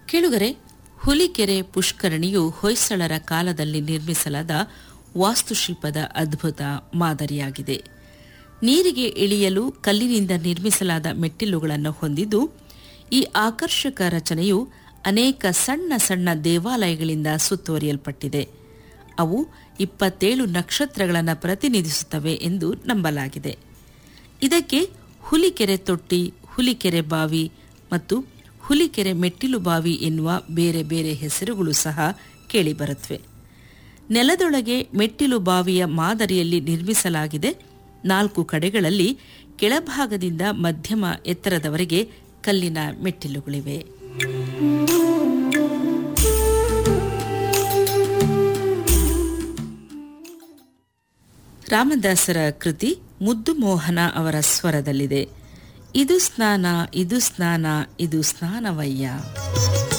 ಕೇಳುಗರೆ ಹುಲಿಕೆರೆ ಪುಷ್ಕರಣಿಯು ಹೊಯ್ಸಳರ ಕಾಲದಲ್ಲಿ ನಿರ್ಮಿಸಲಾದ ವಾಸ್ತುಶಿಲ್ಪದ ಅದ್ಭುತ ಮಾದರಿಯಾಗಿದೆ ನೀರಿಗೆ ಇಳಿಯಲು ಕಲ್ಲಿನಿಂದ ನಿರ್ಮಿಸಲಾದ ಮೆಟ್ಟಿಲುಗಳನ್ನು ಹೊಂದಿದ್ದು ಈ ಆಕರ್ಷಕ ರಚನೆಯು ಅನೇಕ ಸಣ್ಣ ಸಣ್ಣ ದೇವಾಲಯಗಳಿಂದ ಸುತ್ತುವರಿಯಲ್ಪಟ್ಟಿದೆ ಅವು ಇಪ್ಪತ್ತೇಳು ನಕ್ಷತ್ರಗಳನ್ನು ಪ್ರತಿನಿಧಿಸುತ್ತವೆ ಎಂದು ನಂಬಲಾಗಿದೆ ಇದಕ್ಕೆ ಹುಲಿಕೆರೆ ತೊಟ್ಟಿ ಹುಲಿಕೆರೆ ಬಾವಿ ಮತ್ತು ಹುಲಿಕೆರೆ ಮೆಟ್ಟಿಲು ಬಾವಿ ಎನ್ನುವ ಬೇರೆ ಬೇರೆ ಹೆಸರುಗಳು ಸಹ ಕೇಳಿಬರುತ್ತವೆ ನೆಲದೊಳಗೆ ಮೆಟ್ಟಿಲು ಬಾವಿಯ ಮಾದರಿಯಲ್ಲಿ ನಿರ್ಮಿಸಲಾಗಿದೆ ನಾಲ್ಕು ಕಡೆಗಳಲ್ಲಿ ಕೆಳಭಾಗದಿಂದ ಮಧ್ಯಮ ಎತ್ತರದವರೆಗೆ ಕಲ್ಲಿನ ಮೆಟ್ಟಿಲುಗಳಿವೆ ರಾಮದಾಸರ ಕೃತಿ ಮುದ್ದು ಮೋಹನ ಅವರ ಸ್ವರದಲ್ಲಿದೆ ಇದು ಸ್ನಾನ ಇದು ಸ್ನಾನ ಇದು ಸ್ನಾನವಯ್ಯ